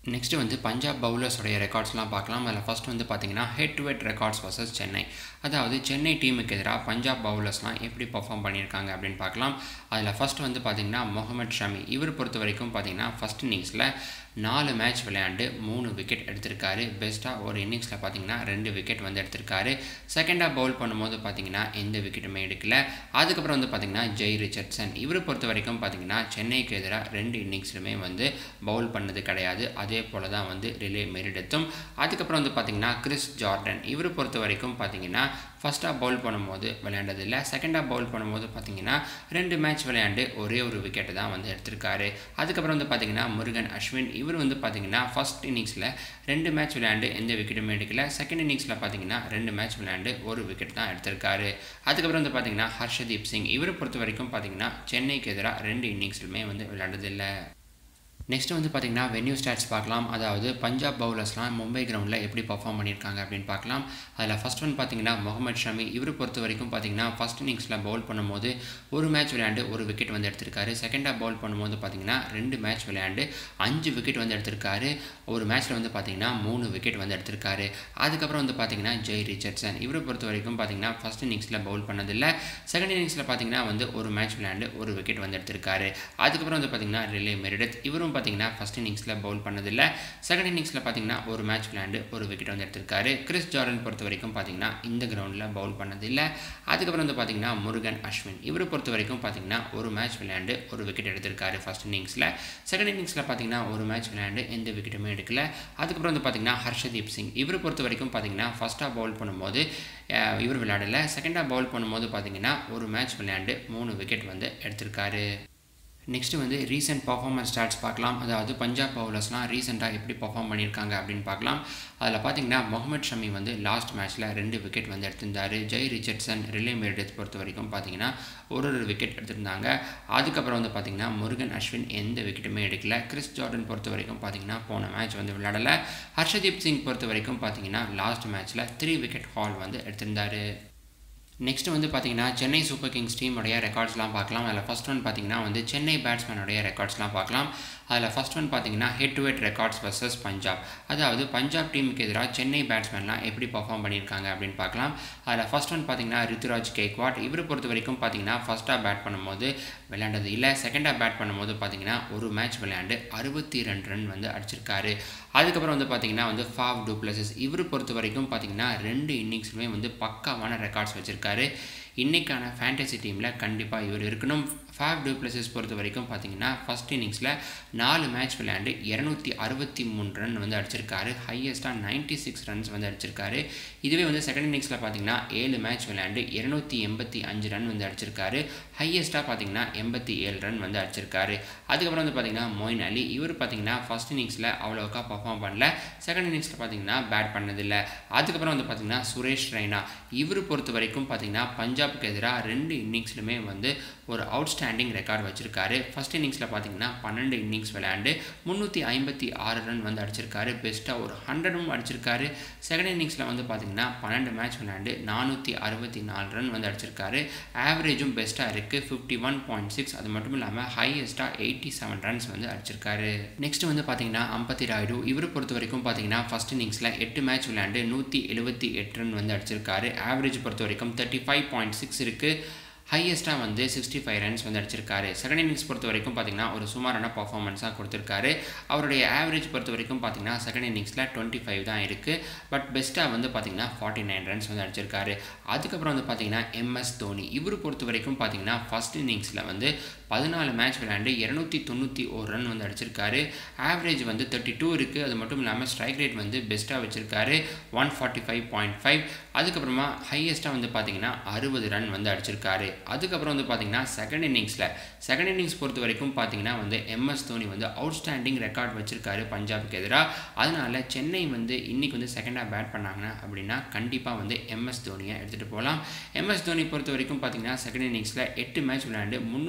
நெக்ஸ்ட்டு வந்து பஞ்சாப் பவுலர்ஸோடைய ரெக்கார்ட்ஸ்லாம் பார்க்கலாம் அதில் ஃபஸ்ட் வந்து பார்த்தீங்கன்னா head to head records versus Chennai அதாவது சென்னை டீமுக்கு எதிராக பஞ்சாப் பவுலர்ஸ்லாம் எப்படி பர்ஃபார்ம் பண்ணியிருக்காங்க அப்படின்னு பார்க்கலாம் அதில் ஃபஸ்ட் வந்து பார்த்தீங்கன்னா முகமது ஷமி இவர் பொறுத்த வரைக்கும் பார்த்தீங்கன்னா ஃபஸ்ட் இன்னிங்ஸில் நாலு மேட்ச் விளையாண்டு மூணு விக்கெட் எடுத்திருக்காரு பெஸ்ட்டாக ஒரு இன்னிங்ஸில் பார்த்தீங்கன்னா ரெண்டு விக்கெட் வந்து எடுத்திருக்காரு செகண்டாக பவுல் பண்ணும்போது பார்த்தீங்கன்னா எந்த விக்கெட்டுமே எடுக்கல அதுக்கப்புறம் வந்து பார்த்தீங்கன்னா ஜெய் ரிச்சர்ட்சன் இவரை பொறுத்த வரைக்கும் பார்த்தீங்கன்னா சென்னைக்கு எதிராக ரெண்டு இன்னிங்ஸ்லுமே வந்து பவுல் பண்ணது கிடையாது அதே போல் தான் வந்து ரிலே மெரிடத்தும் அதுக்கப்புறம் வந்து பார்த்தீங்கன்னா கிறிஸ் ஜார்டன் இவரை பொறுத்த வரைக்கும் பார்த்தீங்கன்னா ஃபஸ்ட்டாக பவுல் பண்ணும்போது விளையாண்டது இல்லை செகண்டாக பவுல் பண்ணும்போது பார்த்தீங்கன்னா ரெண்டு மேட்ச் விளையாண்டு ஒரே ஒரு விக்கெட்டை தான் வந்து எடுத்திருக்காரு அதுக்கப்புறம் வந்து பார்த்தீங்கன்னா முருகன் அஸ்வின் இவர் வந்து பார்த்தீங்கன்னா ஃபஸ்ட் இன்னிங்ஸில் ரெண்டு மேட்ச் விளையாண்டு எந்த விக்கெட்டுமே எடுக்கல செகண்ட் இன்னிங்ஸில் பார்த்தீங்கன்னா ரெண்டு மேட்ச் விளையாண்டு ஒரு விக்கெட் தான் எடுத்திருக்காரு அதுக்கப்புறம் வந்து பார்த்தீங்கன்னா ஹர்ஷதீப் சிங் இவரை பொறுத்த வரைக்கும் பார்த்தீங்கன்னா சென்னைக்கு எதிராக ரெண்டு இன்னிங்ஸ்லுமே வந்து விளையாண்டதில்லை நெக்ஸ்ட் வந்து பார்த்திங்கன்னா வென்யூ ஸ்டாட்ஸ் பார்க்கலாம் அதாவது பஞ்சாப் பவுலர்ஸ்லாம் மும்பை கிரவுண்டில் எப்படி பர்ஃபார்ம் பண்ணியிருக்காங்க அப்படின்னு பார்க்கலாம் அதில் ஃபஸ்ட் ஒன் பார்த்தீங்கன்னா முகமது ஷமி இவரை பொறுத்த வரைக்கும் பார்த்தீங்கன்னா ஃபஸ்ட் இன்னிங்ஸில் பவுல் பண்ணும்போது ஒரு மேட்ச் விளையாண்டு ஒரு விக்கெட் வந்து எடுத்திருக்காரு செகண்டாக பவுல் பண்ணும்போது பார்த்தீங்கன்னா ரெண்டு மேட்ச் விளையாண்டு அஞ்சு விக்கெட் வந்து எடுத்திருக்காரு ஒரு மேட்ச்சில் வந்து பார்த்தீங்கன்னா மூணு விக்கெட் வந்து எடுத்திருக்காரு அதுக்கப்புறம் வந்து பார்த்தீங்கன்னா ஜெய் ரிச்சர்ட்சன் இவரை பொறுத்த வரைக்கும் பார்த்தீங்கன்னா ஃபஸ்ட் இன்னிங்ஸில் பவுல் பண்ணதில்லை செகண்ட் இன்னிங்ஸில் பார்த்தீங்கன்னா வந்து ஒரு மேட்ச் விளையாண்டு ஒரு விக்கெட் வந்து எடுத்திருக்காரு அதுக்கப்புறம் வந்து பார்த்தீங்கன்னா ரிலே மெரிடத் இவரும் பார்த்தீங்கன்னா ஃபஸ்ட் இன்னிங்ஸில் பவுல் பண்ணதில்லை செகண்ட் இன்னிங்ஸில் பார்த்தீங்கன்னா ஒரு மேட்ச் விளையாண்டு ஒரு விக்கெட் வந்து எடுத்திருக்காரு கிறிஸ் ஜார்டன் பொறுத்த வரைக்கும் பார்த்தீங்கன்னா இந்த கிரவுண்டில் பவுல் பண்ணதில்லை அதுக்கப்புறம் வந்து பார்த்தீங்கன்னா முருகன் அஸ்வின் இவரை பொறுத்த வரைக்கும் பார்த்தீங்கன்னா ஒரு மேட்ச் விளையாண்டு ஒரு விக்கெட் எடுத்திருக்காரு ஃபஸ்ட் இன்னிங்ஸில் செகண்ட் இன்னிங்ஸில் பார்த்தீங்கன்னா ஒரு மேட்ச் விளையாண்டு எந்த விக்கெட்டுமே எடுக்கல அதுக்கப்புறம் வந்து பார்த்தீங்கன்னா ஹர்ஷதீப் சிங் இவரை பொறுத்த வரைக்கும் பார்த்தீங்கன்னா ஃபஸ்ட்டாக பவுல் பண்ணும்போது இவர் விளையாடலை செகண்டாக பவுல் பண்ணும்போது பார்த்தீங்கன்னா ஒரு மேட்ச் விளையாண்டு மூணு விக்கெட் வந்து எடுத்திருக்காரு நெக்ஸ்ட்டு வந்து ரீசெண்ட் பர்ஃபார்மன்ஸ் ஸ்டாட்ஸ் பார்க்கலாம் அதாவது பஞ்சாப் பவுலர்ஸ்லாம் ரீசெண்டாக எப்படி பர்ஃபார்ம் பண்ணியிருக்காங்க அப்படின்னு பார்க்கலாம் அதில் பார்த்தீங்கன்னா முகமது ஷமி வந்து லாஸ்ட் மேட்ச்சில் ரெண்டு விக்கெட் வந்து எடுத்திருந்தார் ஜெய் ரிச்சர்ட்சன் ரிலே மெரிடத் பொறுத்த வரைக்கும் பார்த்தீங்கன்னா ஒரு ஒரு விக்கெட் எடுத்திருந்தாங்க அதுக்கப்புறம் வந்து பார்த்தீங்கன்னா முருகன் அஸ்வின் எந்த விக்கெட்டுமே எடுக்கல கிறிஸ் ஜார்டன் பொறுத்த வரைக்கும் பார்த்தீங்கன்னா போன மேட்ச் வந்து விளையாடலை ஹர்ஷதீப் சிங் பொறுத்த வரைக்கும் பார்த்தீங்கன்னா லாஸ்ட் மேட்ச்சில் த்ரீ விக்கெட் ஹால் வந்து எடுத்திருந்தார் நெக்ஸ்ட் வந்து பார்த்தீங்கன்னா சென்னை சூப்பர் கிங்ஸ் டீமுடைய ரெக்கார்ட்ஸ்லாம் பார்க்கலாம் அதில் ஃபஸ்ட் ஒன் பார்த்தீங்கன்னா வந்து சென்னை பேட்ஸ்மேனுடைய ரெக்கார்ட்ஸ்லாம் பார்க்கலாம் அதில் ஃபஸ்ட் ஒன் பார்த்தீங்கன்னா head to head records versus Punjab அதாவது பஞ்சாப் டீமுக்கு எதிராக சென்னை பேட்ஸ்மேன்லாம் எப்படி பர்ஃபார்ம் பண்ணியிருக்காங்க அப்படின்னு பார்க்கலாம் அதில் ஃபஸ்ட் ஒன் பார்த்தீங்கன்னா ரித்துராஜ் கேக்வாட் இவரை பொறுத்த வரைக்கும் பார்த்தீங்கன்னா ஃபஸ்ட்டாக பேட் பண்ணும்போது விளையாண்டது இல்லை செகண்டாக பேட் பண்ணும்போது பார்த்தீங்கன்னா ஒரு மேட்ச் விளையாண்டு அறுபத்தி ரெண்டு ரன் வந்து அடிச்சிருக்காரு அதுக்கப்புறம் வந்து பார்த்தீங்கன்னா வந்து ஃபாவ் டூப்ளசஸ் இவர் பொறுத்த வரைக்கும் பார்த்தீங்கன்னா ரெண்டு இன்னிங்ஸ்லுமே வந்து பக்காவான ரெக்கார்ட்ஸ் வச்சுருக்காரு இன்றைக்கான ஃபேண்டசி டீமில் கண்டிப்பாக இவர் இருக்கணும் ஃபேவ் டூப்ளசஸ் பொறுத்த வரைக்கும் பார்த்தீங்கன்னா ஃபஸ்ட் இன்னிங்ஸில் நாலு மேட்ச் விளையாண்டு இரநூத்தி அறுபத்தி மூணு ரன் வந்து அடிச்சிருக்காரு ஹையஸ்ட்டாக நைன்ட்டி சிக்ஸ் ரன்ஸ் வந்து அடிச்சிருக்காரு இதுவே வந்து செகண்ட் இன்னிங்ஸில் பார்த்தீங்கன்னா ஏழு மேட்ச் விளையாண்டு இரநூத்தி எண்பத்தி அஞ்சு ரன் வந்து அடிச்சிருக்காரு ஹையஸ்ட்டாக பார்த்தீங்கன்னா எண்பத்தி ஏழு ரன் வந்து அடிச்சிருக்காரு அதுக்கப்புறம் வந்து பார்த்தீங்கன்னா மொயின் அலி இவர் பார்த்தீங்கன்னா ஃபஸ்ட் இன்னிங்ஸில் அவ்வளோக்கா பர்ஃபார்ம் பண்ணல செகண்ட் இன்னிங்ஸில் பார்த்தீங்கன்னா பேட் பண்ணதில்லை அதுக்கப்புறம் வந்து பார்த்தீங்கன்னா சுரேஷ் ரெய்னா இவர் பொறுத்த வரைக்கும் பார்த்தீங்கன்னா பஞ்சாபுக்கு எதிராக ரெண்டு இன்னிங்ஸ்லுமே வந்து ஒரு அவுட்ஸ்டாண்டிங் ரெக்கார்ட் வச்சிருக்காரு ஃபர்ஸ்ட் இன்னிங்ஸில் பார்த்தீங்கன்னா பன்னெண்டு இன்னிங்ஸ் விளையாண்டு முந்நூற்றி ஐம்பத்தி ஆறு ரன் வந்து அடிச்சிருக்காரு பெஸ்ட்டாக ஒரு ஹண்ட்ரடும் அடிச்சிருக்காரு செகண்ட் இன்னிங்ஸில் வந்து பார்த்தீங்கன்னா பன்னெண்டு மேட்ச் விளையாண்டு நானூற்றி அறுபத்தி நாலு ரன் வந்து அடிச்சிருக்காரு ஆவரேஜும் பெஸ்ட்டாக இருக்குது ஃபிஃப்டி ஒன் பாயிண்ட் சிக்ஸ் அது மட்டும் இல்லாமல் ஹையஸ்ட்டாக எயிட்டி செவன் ரன்ஸ் வந்து அடிச்சிருக்காரு நெக்ஸ்ட் வந்து பார்த்தீங்கன்னா அம்பத்தி ராயுடு இவரை பொறுத்த வரைக்கும் பார்த்தீங்கன்னா ஃபர்ஸ்ட் இன்னிங்ஸில் எட்டு மேட்ச் விளையாண்டு நூற்றி எழுபத்தி எட்டு ரன் வந்து அடிச்சிருக்காரு ஆவரேஜ் பொறுத்த வரைக்கும் தேர்ட்டி ஃபைவ் பாயிண்ட் சிக்ஸ் இருக்குது ஹையஸ்ட்டாக வந்து சிக்ஸ்டி ஃபைவ் ரன்ஸ் வந்து அடிச்சிருக்காரு செகண்ட் இன்னிங்ஸ் பொறுத்த வரைக்கும் பார்த்தீங்கன்னா ஒரு சுமாரான பர்ஃபார்மன்ஸாக கொடுத்துருக்காரு அவருடைய ஆவரேஜ் பொறுத்த வரைக்கும் பார்த்தீங்கன்னா செகண்ட் இன்னிங்ஸில் டுவெண்ட்டி ஃபைவ் தான் இருக்குது பட் பெஸ்ட்டாக வந்து பார்த்தீங்கன்னா ஃபார்ட்டி நைன் ரன்ஸ் வந்து அடிச்சிருக்காரு அதுக்கப்புறம் வந்து பார்த்தீங்கன்னா எம்எஸ் தோனி இவர் பொறுத்த வரைக்கும் பார்த்தீங்கன்னா ஃபஸ்ட் இன்னிங்ஸில் வந்து பதினாலு மேட்ச் விளையாண்டு இரநூத்தி தொண்ணூற்றி ஒரு ரன் வந்து அடிச்சிருக்காரு ஆவரேஜ் வந்து தேர்ட்டி டூ இருக்குது அது மட்டும் இல்லாமல் ஸ்ட்ரைக் ரேட் வந்து பெஸ்ட்டாக வச்சிருக்காரு one forty five point five அதுக்கப்புறமா ஹையஸ்ட்டாக வந்து பார்த்தீங்கன்னா அறுபது ரன் வந்து அடிச்சிருக்காரு அதுக்கப்புறம் வந்து பார்த்தீங்கன்னா செகண்ட் இன்னிங்ஸில் செகண்ட் இன்னிங்ஸ் பொறுத்த வரைக்கும் பார்த்தீங்கன்னா வந்து எம்எஸ் தோனி வந்து அவுட்ஸ்டாண்டிங் ரெக்கார்ட் வச்சிருக்காரு பஞ்சாபுக்கு எதிராக அதனால சென்னை வந்து இன்னைக்கு வந்து செகண்டாக பேட் பண்ணாங்க அப்படின்னா கண்டிப்பாக வந்து எம்எஸ் தோனியை எடுத்துகிட்டு போகலாம் எம்எஸ் தோனி பொறுத்த வரைக்கும் பார்த்தீங்கன்னா செகண்ட் இன்னிங்ஸில் எட்டு மேட்ச் விளையாண்டு முந்நூற்றி நாலு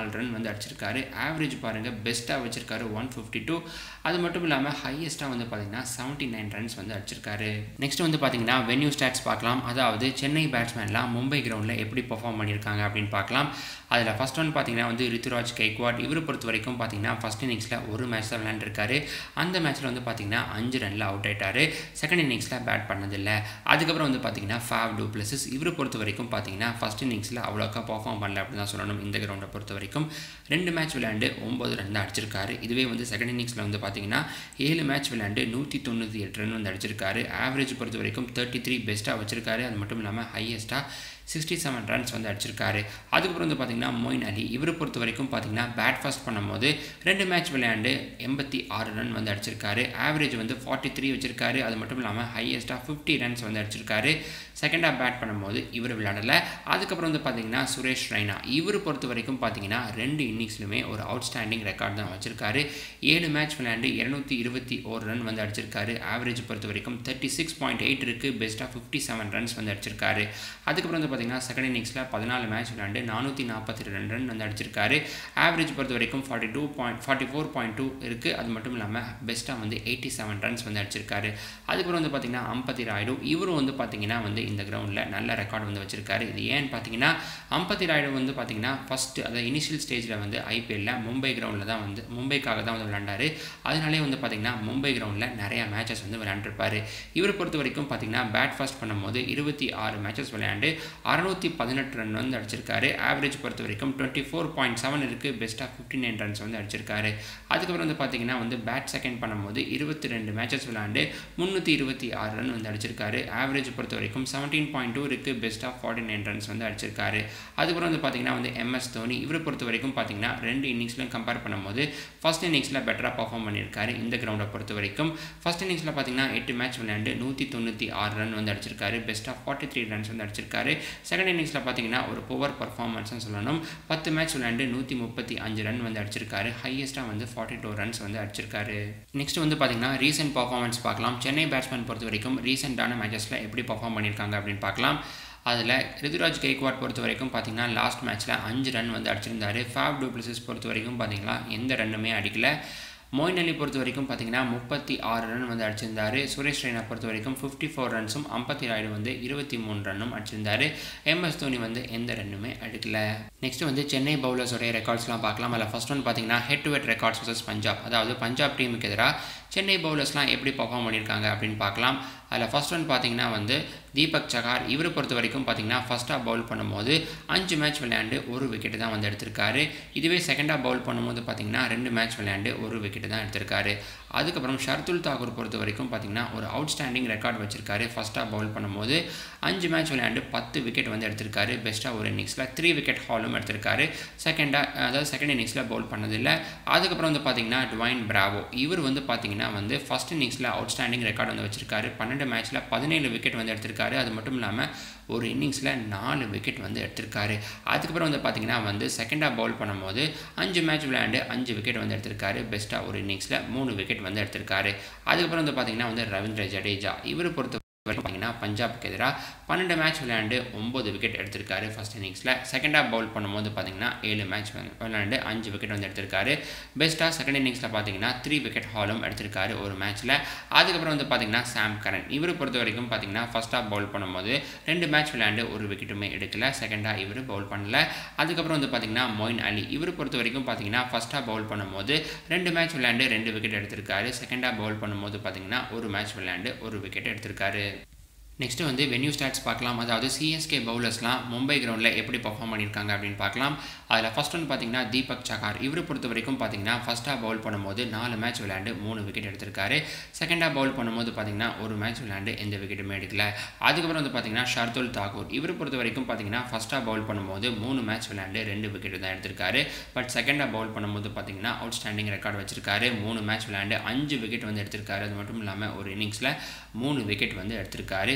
நாலு ரன் வந்து அடிச்சிருக்காரு ஆவரேஜ் பாருங்கள் பெஸ்ட்டாக வச்சிருக்காரு ஒன் ஃபிஃப்டி டூ அது மட்டும் இல்லாமல் ஹையஸ்ட்டாக வந்து பார்த்தீங்கன்னா செவன்ட்டி நைன் ரன்ஸ் வந்து அடிச்சிருக்காரு நெக்ஸ்ட் வந்து பார்த்தீங்கன்னா வென்யூ ஸ்டாட்ஸ் பார்க்கலாம் அதாவது சென்னை பேட்ஸ்மேன்லாம் மும்பை கிரவுண்டில் எப்படி பெர்ஃபார்ம் பண்ணியிருக்காங்க அப்படின்னு பார்க்கலாம் அதில் ஃபஸ்ட் ஒன் பார்த்தீங்கன்னா வந்து ரித்துராஜ் கெய்க்வாட் இவரை பொறுத்த வரைக்கும் பார்த்தீங்கன்னா ஃபஸ்ட் இன்னிங்ஸில் ஒரு மேட்ச் தான் விளையாண்டுருக்காரு அந்த மேட்ச்சில் வந்து பார்த்தீங்கன்னா அஞ்சு ரனில் அவுட் ஆயிட்டாரு செகண்ட் இன்னிங்ஸில் பேட் பண்ணதில்லை அதுக்கப்புறம் வந்து பார்த்தீங்கன்னா ஃபேவ் டூ பிளஸஸ் இவரை பொறுத்த வரைக்கும் பார்த்தீங்கன்னா ஃபஸ்ட் இன்னிங்ஸில் அவ்வளோக்கா பர்ஃபார்ம் பண்ணல அப்படின்னு தான் சொல்லணும் இந்த கிரவுண்டை பொறுத்த வரைக்கும் ரெண்டு மேட்ச் விளையாண்டு ஒம்பது ரன் தான் அடிச்சிருக்காரு இதுவே வந்து செகண்ட் இன்னிங்ஸில் வந்து பார்த்தீங்கன்னா ஏழு மேட்ச் விளையாண்டு நூற்றி தொண்ணூற்றி எட்டு ரன் வந்து அடிச்சிருக்காரு ஆவரேஜ் பொறுத்த வரைக்கும் தேர்ட்டி த்ரீ பெஸ்ட்டாக வச்சிருக்காரு அது மட்டும் இல்லாமல் ஹையஸ்ட்டாக சிக்ஸ்டி செவன் ரன்ஸ் வந்து அடிச்சிருக்காரு அதுக்கப்புறம் வந்து பார்த்தீங்கன்னா மொயின் அலி இவரை பொறுத்த வரைக்கும் பார்த்தீங்கன்னா பேட் ஃபர்ஸ்ட் பண்ணும்போது ரெண்டு மேட்ச் விளையாண்டு எண்பத்தி ஆறு ரன் வந்து அடிச்சிருக்காரு ஆவரேஜ் வந்து ஃபார்ட்டி த்ரீ வச்சிருக்காரு அது மட்டும் இல்லாமல் ஹையஸ்ட்டாக ஃபிஃப்டி ரன்ஸ் வந்து அடிச்சிருக்காரு செகண்டாக பேட் பண்ணும்போது இவர் விளையாடலை அதுக்கப்புறம் வந்து பார்த்தீங்கன்னா சுரேஷ் ரெய்னா இவர் பொறுத்த வரைக்கும் பார்த்தீங்கன்னா ரெண்டு இன்னிங்ஸ்லுமே ஒரு அவுட்ஸ்டாண்டிங் ரெக்கார்ட் தான் வச்சிருக்காரு ஏழு மேட்ச் விளையாண்டு இரநூத்தி இருபத்தி ஒரு ரன் வந்து அடிச்சிருக்காரு ஆவரேஜ் பொறுத்த வரைக்கும் தேர்ட்டி சிக்ஸ் பாயிண்ட் எயிட் இருக்குது பெஸ்ட்டாக ஃபிஃப்டி செவன் ரன்ஸ் வந்து அடிச்சிருக்காரு அதுக்கப்புறம் வந்து பார்த்தீங்கன்னா செகண்ட் இன்னிங்ஸில் பதினாலு மேட்ச் விளையாண்டு நானூற்றி நாற்பத்தி ரெண்டு ரன் வந்து அடிச்சிருக்காரு ஆவரேஜ் பொறுத்த வரைக்கும் forty two point forty four point two இருக்குது அது மட்டும் இல்லாமல் பெஸ்ட்டாக வந்து எயிட்டி செவன் ரன்ஸ் வந்து அடிச்சிருக்காரு அதுக்கப்புறம் வந்து பார்த்தீங்கன்னா அம்பத்தி ராயுடு இவரும் வந்து பார்த்தீங்கன்னா வந்து இந்த கிரவுண்டில் நல்ல ரெக்கார்டு வந்து வச்சிருக்காரு இது ஏன்னு பார்த்தீங்கன்னா அம்பத்தி ராயுடு வந்து பார்த்தீங்கன்னா ஃபஸ்ட்டு அதாவது இனிஷியல் ஸ்டேஜில் வந்து ஐபிஎல்லில் மும்பை கிரவுண்டில் தான் வந்து மும்பைக்காக தான் வந்து விளையாண்டாரு அதனாலே வந்து பார்த்தீங்கன்னா மும்பை கிரவுண்டில் நிறையா மேட்சஸ் வந்து விளையாண்டுருப்பாரு இவரை பொறுத்த வரைக்கும் பார்த்தீங்கன்னா பேட் ஃபர்ஸ்ட் பண்ணும்போது இருபத்தி ஆறு மேட்சஸ் விளையாண்டு அறுநூற்றி பதினெட்டு ரன் வந்து அடிச்சிருக்காரு ஆவரேஜ் பொறுத்த வரைக்கும் டுவெண்ட்டி ஃபோர் பாயிண்ட் செவன் இருக்குது பெஸ்ட்டாக ஃபிஃப்டி நைன் ரன்ஸ் வந்து அடிச்சிருக்காரு அதுக்கப்புறம் வந்து பார்த்தீங்கன்னா வந்து பேட் செகண்ட் பண்ணும்போது இருபத்தி ரெண்டு மேட்சஸ் விளையாண்டு முந்நூற்றி இருபத்தி ஆறு ரன் வந்து அடிச்சிருக்காரு ஆவரேஜ் பொறுத்த வரைக்கும் செவன்டீன் பாயிண்ட் டூ இருக்குது பெஸ்ட்டாக ஃபார்ட்டி நைன் ரன்ஸ் வந்து அடிச்சிருக்காரு அதுக்கப்புறம் வந்து பார்த்தீங்கன்னா வந்து எம்எஸ் தோனி இவரை பொறுத்த வரைக்கும் பார்த்தீங்கன்னா ரெண்டு இன்னிங்ஸ்லையும் கம்பேர் பண்ணும்போது ஃபஸ்ட் இன்னிங்ஸில் பெட்டராக பர்ஃபார்ம் பண்ணியிருக்காரு இந்த கிரவுண்டை பொறுத்த வரைக்கும் ஃபஸ்ட் இன்னிங்ஸில் பார்த்தீங்கன்னா எட்டு மேட்ச் விளையாண்டு நூற்றி தொண்ணூற்றி ஆறு ரன் வந்து அடிச்சிருக்காரு பெஸ்ட்டாக ஃபார்ட்டி த்ரீ ரன்ஸ் வந்து அடிச்சிருக்காரு செகண்ட் இன்னிங்ஸில் பார்த்தீங்கன்னா ஒரு புவர் பர்ஃபார்மன்ஸ்னு சொல்லணும் பத்து மேட்ச் விளையாண்டு நூற்றி முப்பத்தி அஞ்சு ரன் வந்து அடிச்சிருக்காரு ஹையஸ்ட்டாக வந்து ஃபார்ட்டி டூ ரன்ஸ் வந்து அடிச்சிருக்காரு நெக்ஸ்ட் வந்து பார்த்தீங்கன்னா ரீசெண்ட் பர்ஃபார்மன்ஸ் பார்க்கலாம் சென்னை பேட்ஸ்மேன் பொறுத்த வரைக்கும் ரீசெண்டான மேட்சஸில் எப்படி பர்ஃபார்ம் பண்ணியிருக்காங்க அப்படின்னு பார்க்கலாம் அதில் ரிதுராஜ் கெய்க்வாட் பொறுத்த வரைக்கும் பார்த்தீங்கன்னா லாஸ்ட் மேட்ச்சில் அஞ்சு ரன் வந்து அடிச்சிருந்தாரு ஃபேப் டூப்ளிசிஸ் பொறுத்த வரைக்கும் பார்த்தீங்கன்னா எந்த ரன்னுமே அடிக்கல மோயின் அலி பொறுத்த வரைக்கும் பார்த்தீங்கன்னா முப்பத்தி ஆறு ரன் வந்து அடிச்சிருந்தாரு சுரேஷ் ரெய்னா பொறுத்த வரைக்கும் ஃபிஃப்டி ஃபோர் ரன்ஸும் அம்பத்தி ராய்டு வந்து இருபத்தி மூணு ரன்னும் அடிச்சிருந்தாரு எம்எஸ் தோனி வந்து எந்த ரன்னுமே அடிக்கல நெக்ஸ்ட் வந்து சென்னை பவுலர்ஸோடைய ரெக்கார்ட்ஸ்லாம் பார்க்கலாம் அதில் ஃபர்ஸ்ட் ஒன் பார்த்தீங்கன்னா head to head records versus Punjab அதாவது பஞ்சாப் டீமுக்கு எதிராக சென்னை பவுலர்ஸ்லாம் எப்படி பர்ஃபார்ம் பண்ணியிருக்காங்க அப்படின்னு பார்க்கலாம் அதில் ஃபர்ஸ்ட் ஒன் பார்த்தீங்கன்னா வந்து தீபக் சகார் இவரை பொறுத்த வரைக்கும் பார்த்தீங்கன்னா ஃபஸ்ட்டாக பவுல் பண்ணும்போது அஞ்சு மேட்ச் விளையாண்டு ஒரு விக்கெட்டு தான் வந்து எடுத்திருக்காரு இதுவே செகண்டாக பவுல் பண்ணும்போது பார்த்தீங்கன்னா ரெண்டு மேட்ச் விளையாண்டு ஒரு விக்கெட்டு தான் எடுத்திருக்காரு அதுக்கப்புறம் ஷர்துல் தாக்கூர் பொறுத்த வரைக்கும் பார்த்தீங்கன்னா ஒரு அவுட்ஸ்டாண்டிங் ரெக்கார்ட் வச்சிருக்காரு ஃபஸ்ட்டாக பவுல் பண்ணும்போது அஞ்சு மேட்ச் விளையாண்டு பத்து விக்கெட் வந்து எடுத்திருக்காரு பெஸ்ட்டாக ஒரு இன்னிங்ஸில் த்ரீ விக்கெட் ஹாலும் எடுத்திருக்காரு செகண்டாக அதாவது செகண்ட் இன்னிங்ஸில் பவுல் பண்ணதில்லை அதுக்கப்புறம் வந்து பார்த்தீங்கன்னா டுவைன் பிராவோ இவர் வந்து பார்த்தீங்கன்னா வந்து ஃபஸ்ட் இன்னிங்ஸில் அவுட்ஸ்டாண்டிங் ரெக்கார்ட் வந்து வச்சிருக்காரு பன்னெண்டு மேட்ச்சில் பதினேழு விக்கெட் வந்து எடுத்திருக்காரு அது மட்டும் இல்லாமல் ஒரு இன்னிங்ஸில் நாலு விக்கெட் வந்து எடுத்திருக்காரு அதுக்கப்புறம் வந்து பார்த்தீங்கன்னா வந்து செகண்டாக பவுல் பண்ணும்போது அஞ்சு மேட்ச் விளையாண்டு அஞ்சு விக்கெட் வந்து எடுத்திருக்காரு பெஸ்ட்டாக ஒரு இன்னிங்ஸில் மூணு விக்கெட் வந்து எடுத்திருக்காரு அதுக்கப்புறம் வந்து பார்த்தீங்கன்னா வந்து ரவீந்திர ஜடேஜா இவர் பொறுத்த பார்த்தீங்கன்னா பஞ்சாப்க்கு எதிராக பன்னெண்டு மேட்ச் விளையாண்டு ஒம்பது விக்கெட் எடுத்திருக்காரு ஃபஸ்ட் இன்னிங்ஸில் செகண்டாக பவுல் பண்ணும்போது பார்த்தீங்கன்னா ஏழு மேட்ச் விளையாண்டு அஞ்சு விக்கெட் வந்து எடுத்திருக்காரு பெஸ்ட்டாக செகண்ட் இன்னிங்ஸில் பார்த்தீங்கன்னா த்ரீ விக்கெட் ஹாலும் எடுத்திருக்காரு ஒரு மேட்ச்சில் அதுக்கப்புறம் வந்து பார்த்தீங்கன்னா சாம் கரன் இவர் பொறுத்த வரைக்கும் பார்த்தீங்கன்னா ஃபஸ்ட்டாக பவுல் பண்ணும்போது ரெண்டு மேட்ச் விளையாண்டு ஒரு விக்கெட்டுமே எடுக்கல செகண்டாக இவர் பவுல் பண்ணல அதுக்கப்புறம் வந்து பார்த்தீங்கன்னா மொயின் அலி இவர் பொறுத்த வரைக்கும் பார்த்தீங்கன்னா ஃபஸ்ட்டாக பவுல் பண்ணும்போது ரெண்டு மேட்ச் விளையாண்டு ரெண்டு விக்கெட் எடுத்திருக்காரு செகண்டாக பவுல் பண்ணும்போது பார்த்தீங்கன்னா ஒரு மேட்ச் விளையாண்டு ஒரு விக்கெட் எடுத்திருக்காரு நெக்ஸ்ட்டு வந்து வென்யூ ஸ்டாட்ஸ் பார்க்கலாம் அதாவது சிஎஸ்கே பவுலர்ஸ்லாம் மும்பை கிரவுண்டில் எப்படி பர்ஃபார்ம் பண்ணியிருக்காங்க அப்படின்னு பார்க்கலாம் அதில் ஃபஸ்ட் ஒன் பார்த்தீங்கன்னா தீபக் சகார் இவரை பொறுத்த வரைக்கும் பார்த்தீங்கன்னா ஃபஸ்ட்டாக பவுல் பண்ணும்போது நாலு மேட்ச் விளையாண்டு மூணு விக்கெட் எடுத்திருக்காரு செகண்டாக பவுல் பண்ணும்போது பார்த்தீங்கன்னா ஒரு மேட்ச் விளையாண்டு எந்த விக்கெட்டுமே எடுக்கல அதுக்கப்புறம் வந்து பார்த்தீங்கன்னா ஷர்துல் தாக்கூர் இவரை பொறுத்த வரைக்கும் பார்த்தீங்கன்னா ஃபஸ்ட்டாக பவுல் பண்ணும்போது மூணு மேட்ச் விளையாண்டு ரெண்டு விக்கெட் தான் எடுத்திருக்காரு பட் செகண்டாக பவுல் பண்ணும்போது பார்த்தீங்கன்னா அவுட்ஸ்டாண்டிங் ரெக்கார்ட் வச்சிருக்காரு மூணு மேட்ச் விளையாண்டு அஞ்சு விக்கெட் வந்து எடுத்திருக்காரு அது மட்டும் இல்லாமல் ஒரு இன்னிங்ஸில் மூணு விக்கெட் வந்து எடுத்திருக்காரு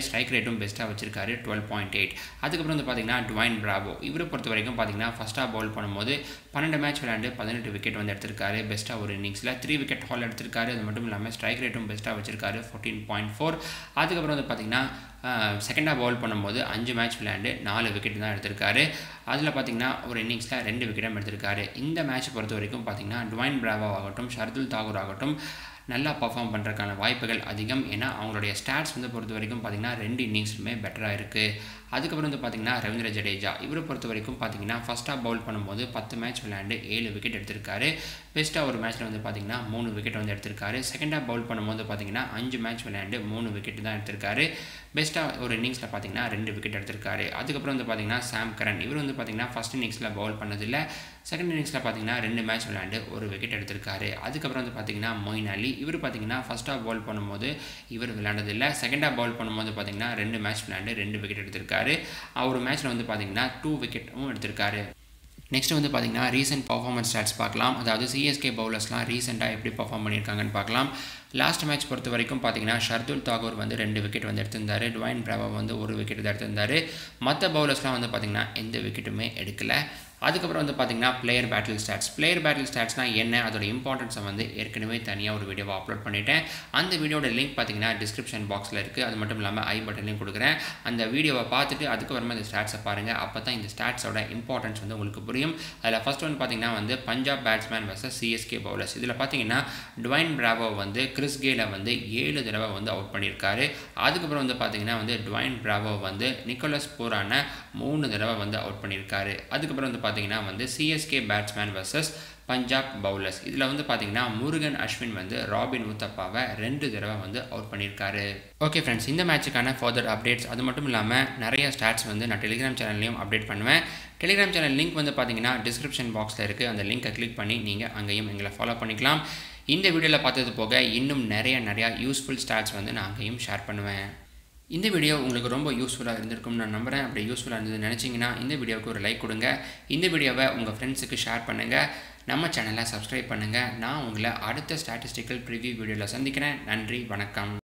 ஸ்ட்ரைக் ரேட்டும் பெஸ்ட்டாக வச்சிருக்காரு டுவெல் பாயிண்ட் எயிட் அதுக்கப்புறம் வந்து பார்த்தீங்கன்னா டுவைன் பிராவோ இவரை பொறுத்த வரைக்கும் பார்த்தீங்கன்னா ஃபஸ்ட்டாக பவுல் பண்ணும்போது பன்னெண்டு மேட்ச் விளையாண்டு பதினெட்டு விக்கெட் வந்து எடுத்திருக்காரு பெஸ்ட்டாக ஒரு இன்னிங்ஸில் த்ரீ விக்கெட் ஹால் எடுத்திருக்காரு அது மட்டும் இல்லாமல் ஸ்ட்ரைக் ரேட்டும் பெஸ்ட்டாக வச்சிருக்காரு ஃபோர்டீன் பாயிண்ட் ஃபோர் அதுக்கப்புறம் வந்து பார்த்தீங்கன்னா செகண்டாக பவுல் பண்ணும்போது அஞ்சு மேட்ச் விளையாண்டு நாலு விக்கெட் தான் எடுத்திருக்காரு அதில் பார்த்தீங்கன்னா ஒரு இன்னிங்ஸில் ரெண்டு விக்கெட்டும் எடுத்திருக்காரு இந்த மேட்ச் பொறுத்த வரைக்கும் பார்த்தீங்கன்னா டுவைன் பிராவோ ஆகட்டும் ஷர்துல் தாகூர் ஆகட்டும் நல்லா பர்ஃபார்ம் பண்ணுறதுக்கான வாய்ப்புகள் அதிகம் ஏன்னா அவங்களுடைய ஸ்டாட்ஸ் வந்து பொறுத்த வரைக்கும் பார்த்திங்கன்னா ரெண்டு இன்னிங்ஸுமே பெட்டராக இருக்குது அதுக்கப்புறம் வந்து பார்த்திங்கன்னா ரவீந்திர ஜடேஜா இவரை பொறுத்த வரைக்கும் பார்த்திங்கன்னா ஃபஸ்ட்டாக பவுல் பண்ணும்போது பத்து மேட்ச் விளையாண்டு ஏழு விக்கெட் எடுத்திருக்காரு பெஸ்ட்டாக ஒரு மேட்ச்சில் வந்து பார்த்திங்கன்னா மூணு விக்கெட் வந்து எடுத்திருக்காரு செகண்டாக பவுல் பண்ணும்போது பார்த்திங்கன்னா அஞ்சு மேட்ச் விளையாண்டு மூணு விக்கெட் தான் எடுத்திருக்காரு பெஸ்ட்டாக ஒரு இன்னிங்ஸில் பார்த்திங்கன்னா ரெண்டு விக்கெட் எடுத்திருக்காரு அதுக்கப்புறம் வந்து பார்த்திங்கன்னா சாம் கரன் இவர் வந்து பார்த்திங்கன்னா ஃபஸ்ட் இன்னிங்ஸில் பவுல் பண்ணதில்லை செகண்ட் இன்னிங்ஸில் பார்த்தீங்கன்னா ரெண்டு மேட்ச் விளையாண்டு ஒரு விக்கெட் எடுத்திருக்காரு அதுக்கப்புறம் வந்து பார்த்தீங்கன்னா மொயின் அலி இவர் பார்த்தீங்கன்னா ஃபஸ்ட்டாக பவுல் பண்ணும்போது இவர் விளையாண்டதில்லை செகண்டாக பவுல் பண்ணும்போது பார்த்தீங்கன்னா ரெண்டு மேட்ச் விளையாண்டு ரெண்டு விக்கெட் எடுத்திருக்காரு அவர் மேட்ச்சில் வந்து பார்த்தீங்கன்னா டூ விக்கெட்டும் எடுத்திருக்காரு நெக்ஸ்ட் வந்து பார்த்தீங்கன்னா ரீசெண்ட் பர்ஃபார்மன்ஸ் ஸ்டாட்ஸ் பார்க்கலாம் அதாவது சிஎஸ்கே பவுலர்ஸ்லாம் ரீசெண்டாக எப்படி பர்ஃபார்ம் பண்ணியிருக்காங்கன்னு பார்க்கலாம் லாஸ்ட் மேட்ச் பொறுத்த வரைக்கும் பார்த்தீங்கன்னா ஷர்துல் தாகூர் வந்து ரெண்டு விக்கெட் வந்து எடுத்திருந்தார் டுவைன் பிராவோ வந்து ஒரு விக்கெட் தான் எடுத்திருந்தார் மற்ற பவுலர்ஸ்லாம் வந்து பார்த்திங்கன்னா எந்த விக்கெட்டுமே எடுக்கலை அதுக்கப்புறம் வந்து பார்த்திங்கன்னா player battle stats player battle ஸ்டாட்ஸ்னால் என்ன அதோட இம்பார்ட்டன்ஸை வந்து ஏற்கனவே தனியாக ஒரு வீடியோவை அப்லோட் பண்ணிட்டேன் அந்த வீடியோட லிங்க் பார்த்தீங்கன்னா டிஸ்கிரிப்ஷன் பாக்ஸில் இருக்குது அது மட்டும் இல்லாமல் ஐ பட்டன்லையும் கொடுக்குறேன் அந்த வீடியோவை பார்த்துட்டு அதுக்கப்புறமா இந்த ஸ்டாட்ஸை பாருங்கள் அப்போ தான் இந்த ஸ்டாட்ஸோட இம்பார்ட்டன்ஸ் வந்து உங்களுக்கு புரியும் அதில் ஃபஸ்ட் ஒன் பார்த்தீங்கன்னா வந்து Punjab batsman versus CSK bowlers இதில் பார்த்தீங்கன்னா டுவைன் பிராவோ வந்து கிறிஸ் கேலை வந்து ஏழு தடவை வந்து அவுட் பண்ணியிருக்காரு அதுக்கப்புறம் வந்து பார்த்தீங்கன்னா வந்து டுவைன் பிராவோ வந்து நிக்கோலஸ் பூரான மூணு தடவை வந்து அவுட் பண்ணியிருக்காரு அதுக்கப்புறம் வந்து பார்த்தீங்கன்னா வந்து CSK batsman versus Punjab bowlers இதில் வந்து பார்த்தீங்கன்னா முருகன் அஸ்வின் வந்து ராபின் உத்தப்பாவை ரெண்டு தடவை வந்து அவுட் பண்ணியிருக்காரு ஓகே ஃப்ரெண்ட்ஸ் இந்த மேட்சுக்கான ஃபர்தர் அப்டேட்ஸ் அது மட்டும் இல்லாமல் நிறைய ஸ்டாட்ஸ் வந்து நான் டெலிகிராம் சேனல்லையும் அப்டேட் பண்ணுவேன் டெலிகிராம் சேனல் லிங்க் வந்து பார்த்தீங்கன்னா டிஸ்கிரிப்ஷன் பாக்ஸில் இருக்குது அந்த லிங்கை கிளிக் பண்ணி நீங்கள் அங்கேயும் எங்களை ஃபாலோ பண்ணிக்கலாம் இந்த வீடியோவில் பார்த்தது போக இன்னும் நிறைய நிறையா யூஸ்ஃபுல் ஸ்டாட்ஸ் வந்து நான் அங்கேயும் ஷேர் பண்ணுவேன் இந்த வீடியோ உங்களுக்கு ரொம்ப யூஸ்ஃபுல்லாக இருந்திருக்கும்னு நான் நம்புகிறேன் அப்படி யூஸ்ஃபுல்லாக இருந்தது நினச்சிங்கன்னா இந்த வீடியோவுக்கு ஒரு லைக் கொடுங்க இந்த வீடியோவை உங்கள் ஃப்ரெண்ட்ஸுக்கு ஷேர் பண்ணுங்கள் நம்ம சேனலை சப்ஸ்கிரைப் பண்ணுங்கள் நான் உங்களை அடுத்த ஸ்டாட்டிஸ்டிக்கல் ப்ரிவியூ வீடியோவில் சந்திக்கிறேன் நன்றி வணக்கம்